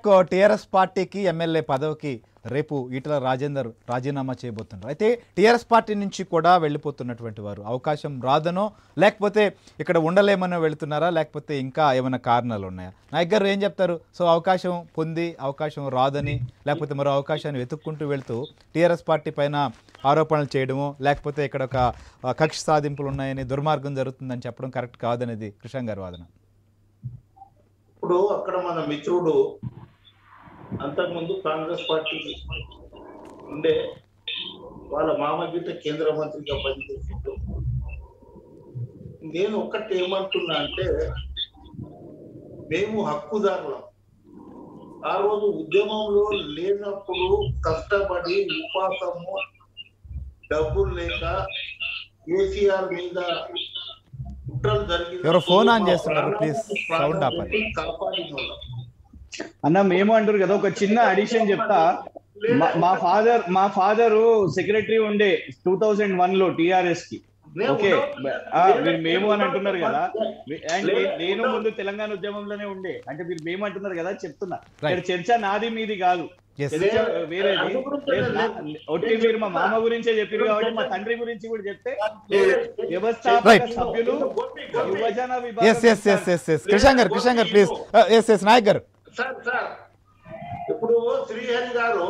TRS పార్టీకి MLA పదవికి రేపు ఈటల రాజేందర్ రాజీనామా చేయబోతున్నారు అయితే టీఆర్ఎస్ పార్టీ నుంచి కూడా వెళ్ళిపోతున్నటువంటి వారు అవకాశం రాదనో లేకపోతే ఇక్కడ ఉండలేమనో వెళుతున్నారా లేకపోతే ఇంకా ఏమైనా కారణాలు ఉన్నాయా నాయక్ గారు ఏం చెప్తారు సో అవకాశం పొంది అవకాశం రాదని లేకపోతే మరో అవకాశాన్ని వెతుక్కుంటూ వెళ్తూ టీఆర్ఎస్ పార్టీ పైన ఆరోపణలు చేయడమో లేకపోతే ఇక్కడ ఒక ఆ, కక్ష సాధింపులు ఉన్నాయని దుర్మార్గం జరుగుతుందని చెప్పడం కరెక్ట్ కాదనేది కృష్ణ గారి వాదన ఇప్పుడు అక్కడ మన మిత్రుడు అంతకుముందు కాంగ్రెస్ పార్టీ ఉండే వాళ్ళ మామ గిట్ట కేంద్ర మంత్రిగా పనిచేసిండు నేను ఒక్కటి ఏమంటున్నా అంటే మేము హక్కుదారులం ఆ రోజు ఉద్యమంలో లేనప్పుడు కష్టపడి ఉపాసము డబ్బులు లేక కేసీఆర్ మీద కుట్రలు జరిగినప్పుడు ఎవరో ఫోన్ ఆన్ మా చేస్తున్నారు, ప్లీజ్ ప్రాణాలు సౌండ్ ఆపండి. పెట్టి కాపాడిన వాళ్ళం. అన్న మేము అంటారు కదా ఒక చిన్న అడిషన్ చెప్తా మా- మా ఫాదర్ మా ఫాదర్ సెక్రటరీ ఉండే టూ థౌజండ్ వన్ లో టిఆర్ఎస్ కి నేను ఓకే ఉండవు. ఆ, మీరు మేము అని అంటున్నారు కదా అండ్ నే- నేను ముందు తెలంగాణ ఉద్యమంలోనే ఉండే అంటే మీరు మేము అంటున్నారు కదా చెప్తున్నా ఇక్కడ చర్చ నాది మీది కాదు Yes. చర్చ వేరేది అందు గురించే లేదు, నా- ఒట్టి మీరు మా మామ గురించే చెప్పారు కాబట్టి మా తండ్రి గురించి కూడా చెప్తే వ్యవస్థాపక Right. సభ్యులు యువజన విభాగం S S S S S Krishna గారు కృష్ణ గారు ప్లీజ్ ఎస్ ఎస్ నాయక్ గారు సార్ సార్ ఇప్పుడు శ్రీహరి గారు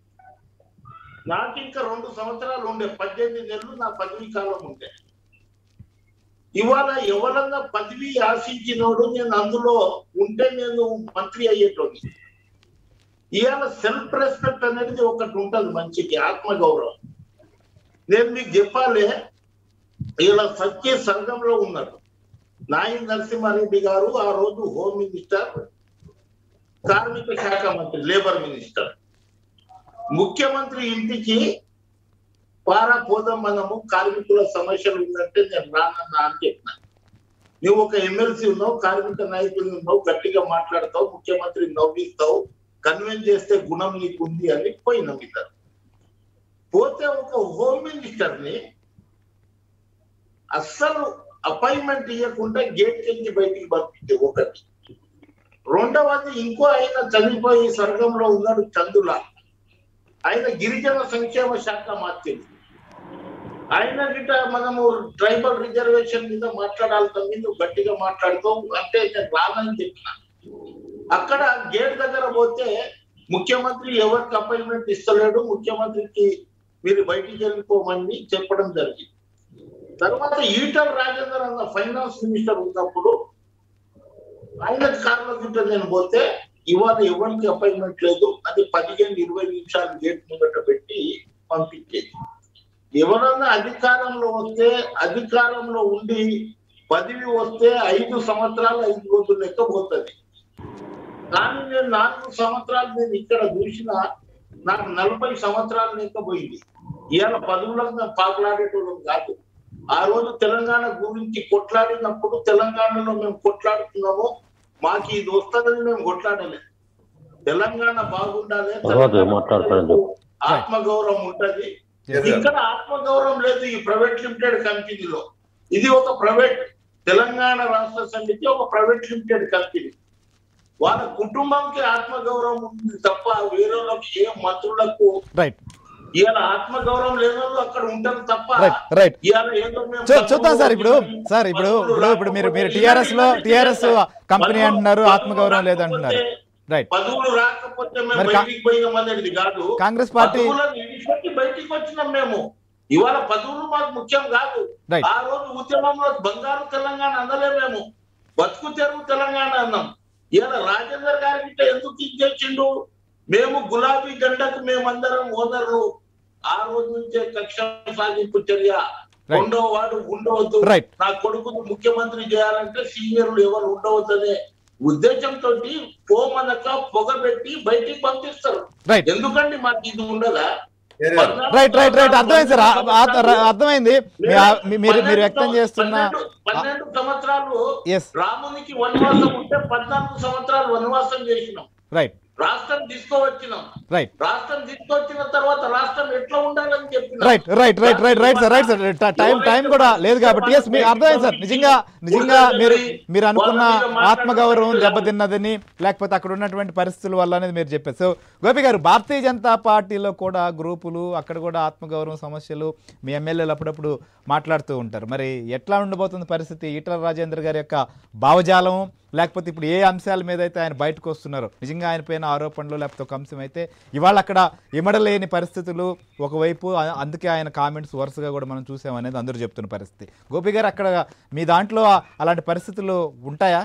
నాకు ఇంకా రెండు సంవత్సరాలు ఉండే పద్దెనిమిది నెలలు నా పదవీ కాలం ఉండే ఇవాళ ఎవరన్నా పదవి ఆశించినోడు నేను అందులో ఉంటే నేను మంత్రి అయ్యేటోని ఇవాళ సెల్ఫ్ రెస్పెక్ట్ అనేది ఒకటి ఉంటది మంచికి ఆత్మగౌరవం నేను మీకు చెప్పాలి ఇలా సత్య సంఘంలో ఉన్నారు నాయన్ నరసింహారెడ్డి గారు ఆ రోజు హోమ్ మినిస్టర్ కార్మిక శాఖ మంత్రి లేబర్ మినిస్టర్ ముఖ్యమంత్రి ఇంటికి పారా పోదాం మనము కార్మికుల సమస్యలు ఉందంటే నేను రానన్నా అని చెప్పిన నువ్వు ఒక ఎమ్మెల్సీ ఉన్నావు కార్మిక నాయకులు ఉన్నావు గట్టిగా మాట్లాడతావు ముఖ్యమంత్రి నవ్విస్తావు కన్విన్స్ చేస్తే గుణం నీకు ఉంది అని పోయినాం ఇద్దరు పోతే ఒక హోమ్ మినిస్టర్ ని అస్సలు అపాయింట్మెంట్ ఇవ్వకుండా గేట్ నుంచి బయటికి పంపించే ఒకటి రెండవది ఇంకో ఆయన చనిపోయి స్వర్గంలో ఉన్నాడు చందుల ఆయన గిరిజన సంక్షేమ శాఖ మార్చింది ఆయన గిట్ట మనము ట్రైబల్ రిజర్వేషన్ మీద మాట్లాడాలి తమ్మి నువ్వు గట్టిగా మాట్లాడుతావు అంటే నేను రానని చెప్పిన అక్కడ గేట్ దగ్గర పోతే ముఖ్యమంత్రి ఎవరికి అపాయింట్మెంట్ ఇస్తలేడు ముఖ్యమంత్రికి మీరు బయటికి వెళ్ళిపోమని చెప్పడం జరిగింది తర్వాత ఈటల రాజేందర్ అన్న ఫైనాన్స్ మినిస్టర్ ఉన్నప్పుడు ఆయన కారణం గిట్ట నేను పోతే ఇవాళ ఎవరికి అపాయింట్మెంట్ లేదు అది పదిహేను ఇరవై నిమిషాలు గేట్ ముంగట పెట్టి పంపించేది ఎవరన్నా అధికారంలో వస్తే అధికారంలో ఉండి పదవి వస్తే ఐదు సంవత్సరాలు ఐదు రోజులు లెక్క పోతుంది కానీ నేను నాలుగు సంవత్సరాలు నేను ఇక్కడ చూసిన నాకు నలభై సంవత్సరాలు లెక్క పోయింది ఇవాళ పదవులకు మేము పాకులాడేటోళ్ళం కాదు ఆ రోజు తెలంగాణ గురించి కొట్లాడినప్పుడు తెలంగాణలో మేము కొట్లాడుతున్నాము మాకు ఇది వస్తుందని మేము కొట్లాడలేదు తెలంగాణ బాగుండాలి తర్వాత తెలంగాణ మాట్లాడతారని ప్రజలకు ఆత్మగౌరవం ఉంటది Yes. ఇక్కడ ఆత్మగౌరవం లేదు ఈ ప్రైవేట్ లిమిటెడ్ కంపెనీలో ఇది ఒక ప్రైవేట్ తెలంగాణ రాష్ట్ర సమితి ఒక ప్రైవేట్ లిమిటెడ్ కంపెనీ వాళ్ళ కుటుంబంకి ఆత్మగౌరవం ఉంది తప్ప వేరే వాళ్ళకి ఏ మంత్రులకు రైట్ ఇవాళ ఆత్మగౌరవం లేని వాళ్ళు అక్కడ ఉంటారు తప్ప రైట్ రైట్ ఇవాళ ఏదో మేము చూ- చూద్దాం సార్ ఇప్పుడు సార్ ఇప్పుడు ఇప్పుడు ఇప్పుడు మీరు మీరు టిఆర్ఎస్ లో టిఆర్ఎస్ కంపెనీ అంటున్నారు ఆత్మగౌరవం లేదంటున్నారు రైట్ పదవులు రాకపోతే మేము మరి కా- బయటికి పోయినాం అనేది కాదు కాంగ్రెస్ పార్టీ పదవులను విడిచిపెట్టి బయటికి వచ్చినాం మేము ఇవాళ పదవులు మాకు ముఖ్యం కాదు Right. ఆ రోజు ఉద్యమంలో బంగారు తెలంగాణ అందలే మేము బతుకు తెరువు తెలంగాణ అన్నాం ఇవాళ రాజేందర్ గారికి ఎందుకు ఇచ్చేసిండు మేము గులాబీ జెండాకు మేమందరం ఓనర్లు ఆ రోజు నుంచే కక్ష సాగింపు చర్య Right. రెండో వాడు ఉండవద్దు Right. నా కొడుకును ముఖ్యమంత్రి చేయాలంటే సీనియర్లు ఎవరు ఉండవద్దనే ఉద్దేశంతో పోమనక పొగబెట్టి బయటికి పంపిస్తారు రైట్ ఎందుకండి మాకు ఇది ఉండదా రైట్ రైట్ రైట్ అర్థమైంది సార్ ఆ- ఆ- ర- అర్థమైంది మీ- ఆ- మీ- మీరు మీరు వ్యక్తం చేస్తున్న పన్నెండు- పన్నెండు సంవత్సరాలు ఎస్ రామునికి వనవాసం ఉంటే పద్నాలుగు సంవత్సరాలు వనవాసం చేసినాం రైట్ రాష్ట్రం తీసుకువచ్చినాం రైట్ రాష్ట్రం తీసుకొచ్చిన తర్వాత రాష్ట్రం ఎట్లా ఉండాలని చెప్పిన right right right right right sir right sir time time కూడా లేదు కాబట్టి ఎస్ మీ అర్థమైంది సార్ నిజంగా నిజంగా మీరు మీరు అనుకున్న ఆత్మగౌరవం దెబ్బతిన్నదని లేకపోతే అక్కడ ఉన్నటువంటి పరిస్థితుల వల్ల అనేది మీరు చెప్పారు సో గోపి గారు భారతీయ జనతా పార్టీలో కూడా గ్రూపులు అక్కడ కూడా ఆత్మగౌరవం సమస్యలు మీ ఎమ్మెల్యేలు అప్పుడప్పుడు మాట్లాడుతూ ఉంటారు మరి ఎట్లా ఉండబోతుంది పరిస్థితి ఈటల రాజేంద్ర గారి యొక్క భావజాలం లేకపోతే ఇప్పుడు ఏ అంశాల మీద అయితే ఆయన బయటకు వస్తున్నారో నిజంగా ఆయన పైన ఆరోపణలు లేకపోతే ఒక అంశం అయితే ఇవాళ అక్కడ ఇమడలేని పరిస్థితులు ఒకవైపు ఆ- అందుకే ఆయన కామెంట్స్ వరుసగా కూడా మనం చూసామనేది అందరూ చెప్తున్న పరిస్థితి గోపి గారు అక్కడ మీ దాంట్లో అలాంటి పరిస్థితులు ఉంటాయా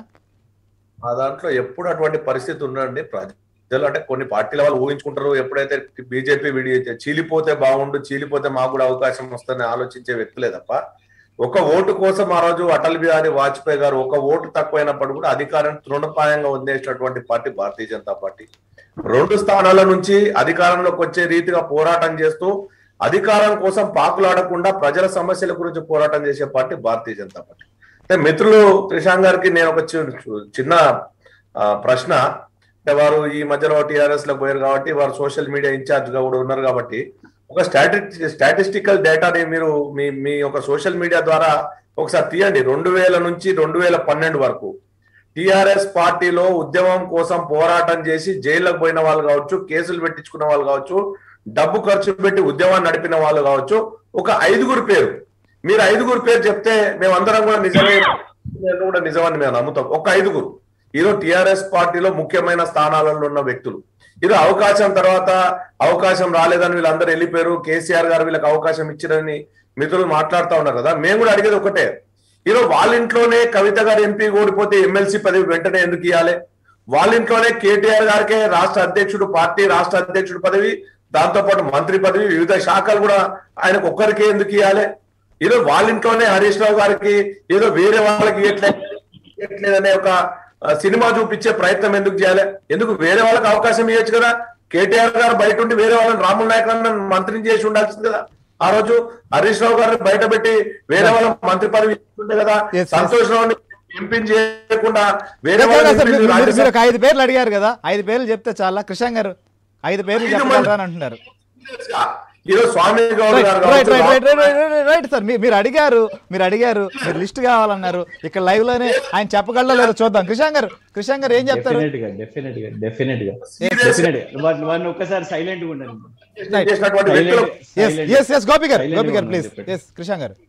మా దాంట్లో ఎప్పుడు అటువంటి పరిస్థితి ఉండండి ప్రజలు అంటే కొన్ని పార్టీల వాళ్ళు ఊహించుకుంటారు ఎప్పుడైతే బీజేపీ విడి చీలిపోతే బాగుండు చీలిపోతే మాకు కూడా అవకాశం వస్తుందని ఆలోచించే వ్యక్తులే తప్ప ఒక ఓటు కోసం ఆ రోజు అటల్ బిహారీ వాజ్పేయి గారు ఒక ఓటు తక్కువైనప్పుడు కూడా అధికారం తృణప్రాయంగా వదిలేసినటువంటి పార్టీ భారతీయ జనతా పార్టీ రెండు స్థానాల నుంచి అధికారంలోకి వచ్చే రీతిగా పోరాటం చేస్తూ అధికారం కోసం పాకులాడకుండా ప్రజల సమస్యల గురించి పోరాటం చేసే పార్టీ భారతీయ జనతా పార్టీ అంటే మిత్రులు క్రిషాంగ్ గారికి నేను ఒక చి- చిన్న ఆ, ప్రశ్న అంటే వారు ఈ మధ్యలో టిఆర్ఎస్ లో పోయారు కాబట్టి వారు సోషల్ మీడియా ఇన్ఛార్జ్ గా కూడా ఉన్నారు కాబట్టి ఒక స్టాటి స్టాటిస్టికల్ డేటాని మీరు మీ మీ ఒక సోషల్ మీడియా ద్వారా ఒకసారి తీయండి రెండు వేల నుంచి రెండు వేల పన్నెండు వరకు టిఆర్ఎస్ పార్టీలో ఉద్యమం కోసం పోరాటం చేసి జైల్లోకి పోయిన వాళ్ళు కావచ్చు కేసులు పెట్టించుకున్న వాళ్ళు కావచ్చు డబ్బు ఖర్చు పెట్టి ఉద్యమాన్ని నడిపిన వాళ్ళు కావచ్చు ఒక ఐదుగురు పేరు మీరు ఐదుగురు పేరు చెప్తే మేమందరం కూడా నిజమే నేను కూడా నిజమని మేము నమ్ముతాం ఒక ఐదుగురు ఈరోజు టిఆర్ఎస్ పార్టీలో ముఖ్యమైన స్థానాలలో ఉన్న వ్యక్తులు ఇది అవకాశం తర్వాత అవకాశం రాలేదని వీళ్ళందరూ వెళ్ళిపోయారు కేసీఆర్ గారు వీళ్ళకి అవకాశం ఇచ్చిరని మిత్రులు మాట్లాడుతూ ఉన్నారు కదా మేము కూడా అడిగేది ఒకటే ఈరోజు వాళ్ళ ఇంట్లోనే కవిత గారు ఎంపీ ఓడిపోతే ఎమ్మెల్సీ పదవి వెంటనే ఎందుకు ఇవ్వాలి వాళ్ళ ఇంట్లోనే కేటీఆర్ గారికే రాష్ట్ర అధ్యక్షుడు పార్టీ రాష్ట్ర అధ్యక్షుడు పదవి దాంతో పాటు మంత్రి పదవి వివిధ శాఖలు కూడా ఆయనకు ఒక్కరికే ఎందుకు ఇవ్వాలి ఈరోజు వాళ్ళ ఇంట్లోనే హరీష్ రావు గారికి ఏదో వేరే వాళ్ళకి ఇవ్వట్లేదు ఇవ్వట్లేదనే ఒక ఆ, సినిమా చూపించే ప్రయత్నం ఎందుకు చేయాలి ఎందుకు వేరే వాళ్ళకి అవకాశం ఇవ్వచ్చు కదా కేటీఆర్ గారు బయట ఉండి వేరే వాళ్ళని రాముల నాయక్ మంత్రిని చేసి ఉండాల్సింది కదా ఆ రోజు హరీష్ రావు గారిని బయట పెట్టి వేరే వాళ్ళ మంత్రి పదవి ఇస్తుండే కదా Yes, yes. సంతోష్ రావుని ఎంపీని చేయకుండా వేరే లేదు, లేదు, వాళ్ళని సార్, మీరు- ఎంపీని మీరు- మీరు ఒక ఐదు పేర్లు అడిగారు కదా ఐదు పేర్లు చెప్తే చాలా కృష్ణ గారు ఐదు పేర్లు ఐదు చెప్పగలరా అని అంటున్నారు రాజ్యసభ ఈరోజు స్వామి గౌడ్ రైట్ గారు రైట్ కావచ్చు, right right right right right sir మీ- మీరు అడిగారు మీరు అడిగారు మీరు లిస్ట్ కావాలన్నారు ఇక్కడ లైవ్ లోనే ఆయన చెప్పగలరా లేదో చూద్దాం కృషాంగ్ గారు కృషాంగ్ గారు ఏం చెప్తారు డెఫినెట్ గా డెఫినెట్ గా డెఫినెట్ గా Serious. డెఫినెట్ గా వాడిని వాడిని ఒక్కసారి సైలెంట్ గా ఉండండి చేసినటువంటి వ్యక్తులు ఎస్ ఎస్ ఎస్ గోపి గారు Silent గోపి గారు గా ప్లీజ్ ఉండండి, ఎస్ కృషాంగ్ గారు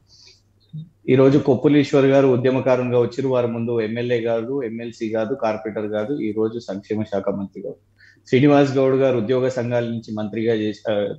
ఈ రోజు కొప్పులీశ్వర్ గారు ఉద్యమకారునిగా వచ్చారు వారి ముందు ఎమ్మెల్యే కాదు ఎమ్మెల్సీ కాదు కార్పొరేటర్ కాదు ఈ రోజు సంక్షేమ శాఖ మంత్రి గారు శ్రీనివాస్ గౌడ్ గారు ఉద్యోగ సంఘాల నుంచి మంత్రిగా చేసి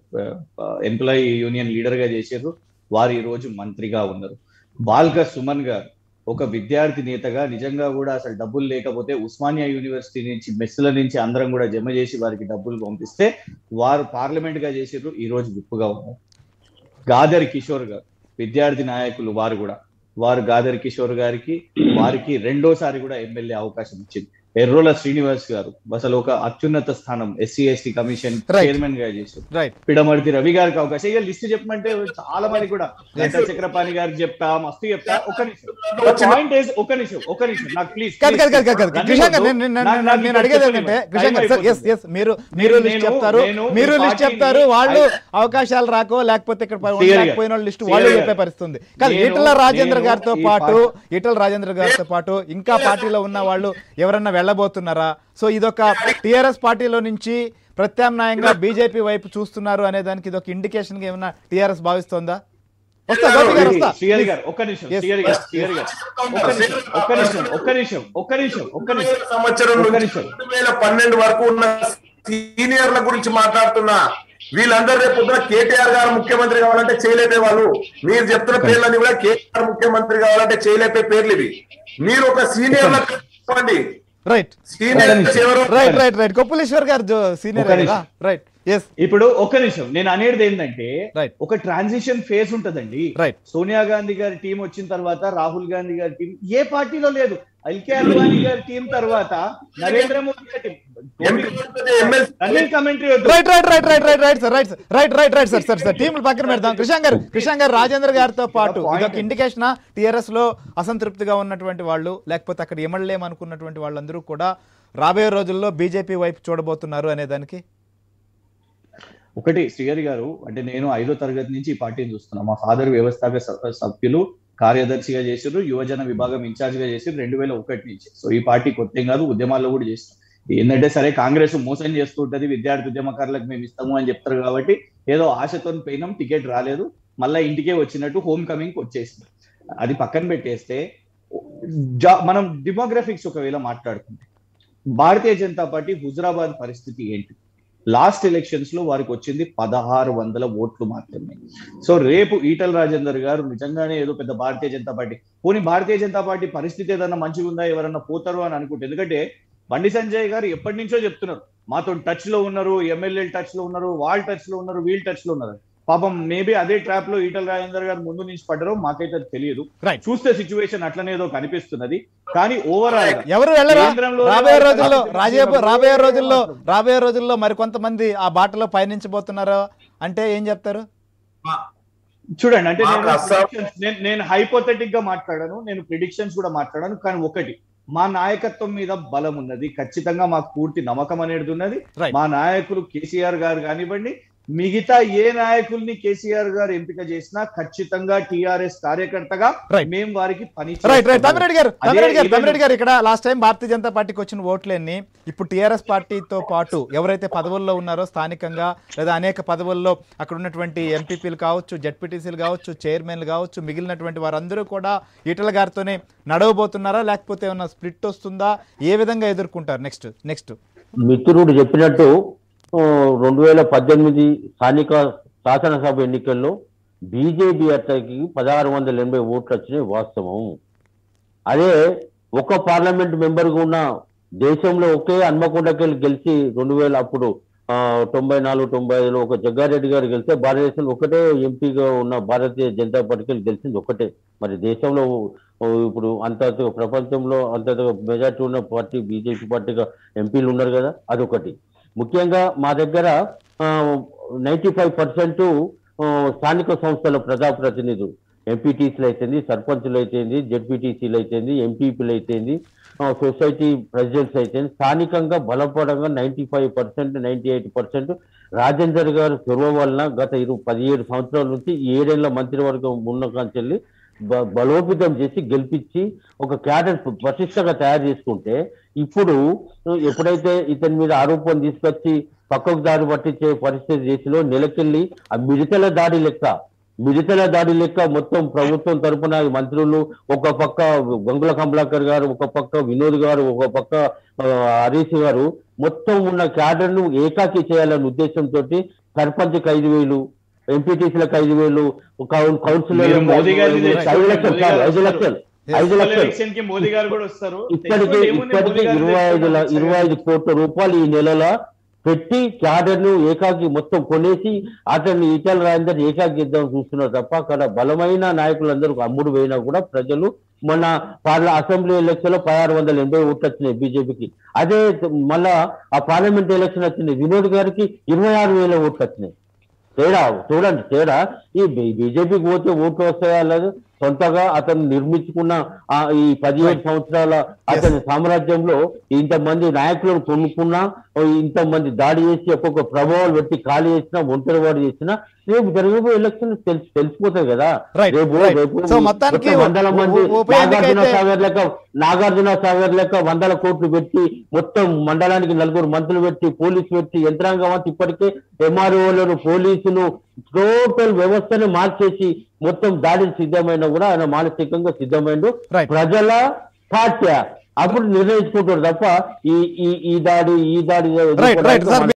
ఎంప్లాయీ యూనియన్ లీడర్ గా చేశారు వారు ఈ రోజు మంత్రిగా ఉన్నారు బాల్క సుమన్ గారు ఒక విద్యార్థి నేతగా నిజంగా కూడా అసలు డబ్బులు లేకపోతే ఉస్మానియా యూనివర్సిటీ నుంచి మెస్సుల నుంచి అందరం కూడా జమ చేసి వారికి డబ్బులు పంపిస్తే వారు పార్లమెంట్ గా చేసారు ఈ రోజు విప్పుగా ఉన్నారు గాదర్ కిషోర్ గారు విద్యార్థి నాయకులు వారు కూడా వారు గాదర్ కిషోర్ గారికి వారికి రెండోసారి కూడా ఎమ్మెల్యే అవకాశం ఇచ్చింది ఎర్రోల శ్రీనివాస్ గారు అసలు ఒక అత్యున్నత స్థానం SC ST commission Right. Chairman గా చేశారు రైట్ పిడమర్తి రవి గారికి అవకాశం ఇక లిస్ట్ చెప్పమంటే చాలా మంది కూడా గంటా చక్రపాణి గారికి చెప్తా మస్తు చెప్తా ఒక నిమిషం పాయింట్ ఒక నిమిషం ఒక నిమిషం నాకు ప్లీజ్ కాదు కాదు కాదు కాదు కాదు కృషాంగ్ గారు నేను- నేను- నేను- నేను అడిగేది ఏంటంటే కృషాంగ్ గారు సార్ ఎస్ ఎస్ మీరు మీరు లిస్ట్ నేను- చెప్తారు నేను మీరు ఈ లిస్ట్ పార్టీని- చెప్తారు వాళ్ళు I- అవకాశాలు రాకో లేకపోతే ఇక్కడ పై- Clear గా. లేకపోయిన వాళ్ళు లిస్ట్ వాళ్ళు Clear గా. చెప్పే పరిస్థితి ఉంది కాదు నేను- ఈటల రాజేంద్ర నేను గారితో ఈ పాటు పార్టీ- ఈటల రాజేంద్ర గారితో పాటు ఇంకా పార్టీలో ఉన్న వాళ్ళు ఎవరన్నా వెళ్ళబోతున్నారా సో ఇదొక టిఆర్ఎస్ పార్టీలో నుంచి ప్రత్యామ్నాయంగా బీజేపీ వైపు చూస్తున్నారు అనే దానికి ఇదొక ఇండికేషన్ గా ఏమన్నా టిఆర్ఎస్ భావిస్తోందా వస్తా గోపి గారు వస్తా శ్రీహరి గారు ఒక్క నిమిషం Yes. శ్రీహరి గారు శ్రీహరి గారు ఒక్క నిమిషం ఒక్క నిమిషం ఒక్క నిమిషం ఒక్క నిమిషం ఒక్క నిమిషం సంవత్సరం ఒక్క నుంచి నిమిషం. రెండు వేల పన్నెండు వరకు ఉన్న సీనియర్ల గురించి మాట్లాడుతున్నా వీళ్ళందరూ రేపు పొద్దున కేటీఆర్ గారు ముఖ్యమంత్రి కావాలంటే చేయలేపే వాళ్ళు మీరు చెప్తున్న పేర్లన్నీ కూడా కేటీఆర్ ముఖ్యమంత్రి కావాలంటే చేయలేపే పేర్లు ఇవి మీరు ఒక సీనియర్ చెప్పండి రైట్ సీనియర్ ఎవరు రైట్ రైట్ రైట్ కొప్పులేశ్వర్ గారు సీనియర్ ఒక కదా నిమిషం. రైట్ ఎస్ ఇప్పుడు ఒక్క నిమిషం నేను అనేది ఏంటంటే రైట్ ఒక ట్రాన్సిషన్ ఫేజ్ ఉంటదండి రైట్ సోనియా గాంధీ గారి టీం వచ్చిన తర్వాత రాహుల్ గాంధీ గారి టీం ఏ పార్టీలో లేదు ఎల్కే అద్వానీ గారి టీం తర్వాత నరేంద్ర మోదీ గారి team MLC running commentary right right right right right right sir right right right right sir sir sir టీంలు పక్కన పెడదాం కృష్ణ గారు కృష్ణ గారు రాజేంద్ర గారితో పాటు point. ఇదొక ఇండికేషన్ టిఆర్ఎస్ లో అసంతృప్తిగా ఉన్నటువంటి వాళ్ళు లేకపోతే అక్కడ ఎమడలేం అనుకున్నటువంటి వాళ్ళందరూ కూడా రాబోయే రోజుల్లో బీజేపీ వైపు చూడబోతున్నారు అనే దానికి ఒకటి శ్రీహరి గారు అంటే నేను ఐదో తరగతి నుంచి ఈ పార్టీని చూస్తున్నా మా ఫాదర్ వ్యవస్థాపక స- సభ్యులు కార్యదర్శిగా చేసారు యువజన విభాగం ఇన్ఛార్జ్ గా చేసారు రెండు వేల ఒకటి నుంచి సో ఈ పార్టీ కొత్త ఏం కాదు ఉద్యమాల్లో కూడా చేస్తాం ఏంటంటే సరే కాంగ్రెస్ మోసం చేస్తుంటది విద్యార్థి ఉద్యమకారులకు మేము ఇస్తాము అని చెప్తారు కాబట్టి ఏదో ఆశతో పోయినాం టికెట్ రాలేదు మళ్ళా ఇంటికే వచ్చినట్టు హోమ్ కమింగ్ వచ్చేసింది అది పక్కన పెట్టేస్తే జా- మనం డిమోగ్రఫిక్స్ ఒకవేళ మాట్లాడుకుంటే భారతీయ జనతా పార్టీ హుజరాబాద్ పరిస్థితి ఏంటి లాస్ట్ ఎలక్షన్స్ లో వారికి వచ్చింది పదహారు వందల ఓట్లు మాత్రమే సో రేపు ఈటల రాజేందర్ గారు నిజంగానే ఏదో పెద్ద భారతీయ జనతా పార్టీ పోనీ భారతీయ జనతా పార్టీ పరిస్థితి ఏదన్నా మంచిగా ఉందా ఎవరన్నా పోతారు అని అనుకుంటే ఎందుకంటే బండి సంజయ్ గారు ఎప్పటి నుంచో చెప్తున్నారు మాతో టచ్ లో ఉన్నారు ఎమ్మెల్యే టచ్ లో ఉన్నారు వాళ్ళ టచ్ లో ఉన్నారు వీళ్ళ టచ్ లో ఉన్నారు పాపం మేబీ అదే ట్రాప్ లో ఈటల రాజేందర్ గారు ముందు నుంచి పడ్డారో మాకైతే అది తెలియదు Right. చూస్తే సిచ్యువేషన్ అట్లనే ఏదో కనిపిస్తున్నది కానీ ఓవరాల్ ఎవరు వెళ్ళరా కేంద్రంలో రాబోయే రోజుల్లో రాష్ట్ర రాజే ప్రభుత్వం రాబోయే రోజుల్లో మాట్లాడుతుంది. రాబోయే రోజుల్లో మరి కొంతమంది ఆ బాటలో పయనించబోతున్నారు అంటే ఏం చెప్తారు చూడండి అంటే మాకు నేను అస్సాం- predictions- నేను నేను హైపోథెటిక్ గా మాట్లాడాను నేను ప్రిడిక్షన్స్ కూడా మాట్లాడాను కానీ ఒకటి మా నాయకత్వం మీద బలం ఉన్నది ఖచ్చితంగా మాకు పూర్తి నమ్మకం అనేది ఉన్నది Right. మా నాయకులు కేసీఆర్ గారు కానివ్వండి మిగతా ఏ నాయకుల్ని కేసీఆర్ గారు ఎంపిక చేసినా ఖచ్చితంగా టిఆర్ఎస్ కార్యకర్తగా Right. మేము వారికి పని రైట్ రైట్ చేస్తాము. తమిరెడ్డి గారు అదే తమిరెడ్డి గారు ఈవెన్- తమిరెడ్డి గారు ఇక్కడ లాస్ట్ టైం భారతీయ జనతా పార్టీకి వచ్చిన ఓట్లన్నీ ఇప్పుడు టీఆర్ఎస్ పార్టీతో పాటు ఎవరైతే పదవుల్లో ఉన్నారో స్థానికంగా లేదా అనేక పదవుల్లో అక్కడ ఉన్నటువంటి ఎంపీపీలు కావచ్చు జడ్పీటీసీలు కావచ్చు చైర్మన్లు కావచ్చు మిగిలినటువంటి వారందరూ కూడా ఈటల గారితోనే నడవబోతున్నారా లేకపోతే ఏమైనా స్ప్లిట్ వస్తుందా ఏ విధంగా ఎదుర్కొంటారు నెక్స్ట్ నెక్స్ట్ మిత్రుడు చెప్పినట్టు ఆ, రెండు వేల పద్దెనిమిది స్థానిక శాసనసభ ఎన్నికల్లో బీజేపీ అట్టకి పదహారు వందల ఎనభై ఓట్లు వచ్చినాయి వాస్తవం అదే ఒక పార్లమెంట్ మెంబర్గా ఉన్న దేశంలో ఒకే హన్మకొండకెళ్ళి గెలిచి రెండు వేల అప్పుడు ఆ, తొంభై నాలుగు తొంభై ఐదులో ఒక జగ్గారెడ్డి గారు గెలిస్తే భారతదేశంలో ఒకటే ఎంపీగా ఉన్న భారతీయ జనతా పార్టీకి గెలిచింది ఒకటే మరి దేశంలో ఓ, ఇప్పుడు అంత ప్రపంచంలో అంత మెజార్టీ ఉన్న పార్టీ బీజేపీ పార్టీగా ఎంపీలు ఉన్నారు కదా అదొకటి ముఖ్యంగా మా దగ్గర నైంటీ ఫైవ్ పర్సెంట్ స్థానిక సంస్థల ప్రజాప్రతినిధులు ఎంపీటీసీలు అయితేంది సర్పంచులు అయితేంది జడ్పీటీసీలు అయితేంది ఎంపీపీలు అయితేంది ఆ, సొసైటీ ప్రెసిడెంట్స్ అయితే స్థానికంగా బలపడంగా ninety five percent ninety eight percent Rajender గారు చొరవ వలన గత ఇరు పదిహేడు సంవత్సరాల నుంచి ఈ ఏడేళ్ల మంత్రివర్గం ఉన్న కాంచెల్లి బ- బలోపేతం చేసి గెలిపించి ఒక క్యాడర్ ప్రతిష్టగా తయారు చేసుకుంటే ఇప్పుడు ఎప్పుడైతే ఇతని మీద ఆరోపణ తీసుకొచ్చి పక్కకు దారి పట్టించే పరిస్థితి చేసిలో నెలకెళ్ళి ఆ మిడతల దాడి లెక్క మిడతల దాడి లెక్క మొత్తం ప్రభుత్వం తరపున ఈ మంత్రులు ఒక పక్క గంగుల కమలాకర్ గారు ఒక పక్క వినోద్ గారు ఒక పక్క ఆ, హరీష్ గారు మొత్తం ఉన్న క్యాడర్ ను ఏకాకి చేయాలనే ఉద్దేశంతో సర్పంచ్కి ఐదు వేలు ఎంపీటీసీలకు ఐదు వేలు కౌన్- కౌన్సిలర్ మీరు మోదీ గారిని తెచ్చుకోండి, ఐదు లక్షలు మోదీ కాదు, గారు ఐదు లక్షలు ఐదు లక్షలు ఎలక్షన్ కి మోదీ గారు కూడా వస్తారు ఇప్పటికే తెచ్చుకోండి, ఏముంది ఇప్పటికే మోదీ గారిని ఇరవై ఐదు ల- తెచ్చుకోండి, ఇరవై ఐదు కోట్ల రూపాయలు ఈ నెలలో పెట్టి క్యాడర్ ను ఏకాకి మొత్తం కొనేసి అతన్ని ఈటల రాజేందర్ ఏకాకి ఇద్దాం చూస్తున్నారు తప్ప అక్కడ బలమైన నాయకులందరూ అమ్ముడు పోయినా కూడా ప్రజలు మొన్న పార్ల అసెంబ్లీ ఎలక్షన్ లో పదహారు వందల ఎనభై ఓట్లు వచ్చినాయి బీజేపీకి అదే మళ్ళా ఆ పార్లమెంట్ ఎలక్షన్ వచ్చింది వినోద్ గారికి ఇరవై ఆరు వేల ఓట్లు వచ్చినాయి తేడా చూడండి తేడా ఈ బీజేపీకి పోతే ఓట్లు వస్తాయా లేదు సొంతగా అతను నిర్మించుకున్న ఆ ఈ పదిహేడు సంవత్సరాల అతని సామ్రాజ్యంలో ఇంతమంది నాయకులను కొనుక్కున్నా ఓ ఇంతమంది దాడి చేసి ఒక్కొక్క ప్రభావాలు పెట్టి ఖాళీ చేసినా ఒంటరి వాడు చేసినా రేపు జరగబోయే ఎలక్షన్ తెలిసి తెలిసిపోతాయి కదా Right, రేపు right. రేపు So, మొత్తానికి మొత్తం వందల ఉ- మంది ఉ- ఉప ఎన్నిక నాగార్జున అయితే- సాగర్ లెక్క నాగార్జున సాగర్ లెక్క వందల కోట్లు పెట్టి మొత్తం మండలానికి నలుగురు మంత్రులు పెట్టి పోలీసు పెట్టి యంత్రాంగం అంతా ఇప్పటికే ఎంఆర్ఓలను పోలీసులు టోటల్ వ్యవస్థను మార్చేసి మొత్తం దాడికి సిద్ధమైన కూడా ఆయన మానసికంగా సిద్ధమైండు Right. ప్రజల పార్టీ అప్పుడు నిర్ణయించుకుంటారు తప్ప ఈ ఈ ఈ దాడి ఈ దాడి రైట్ రైట్ సార్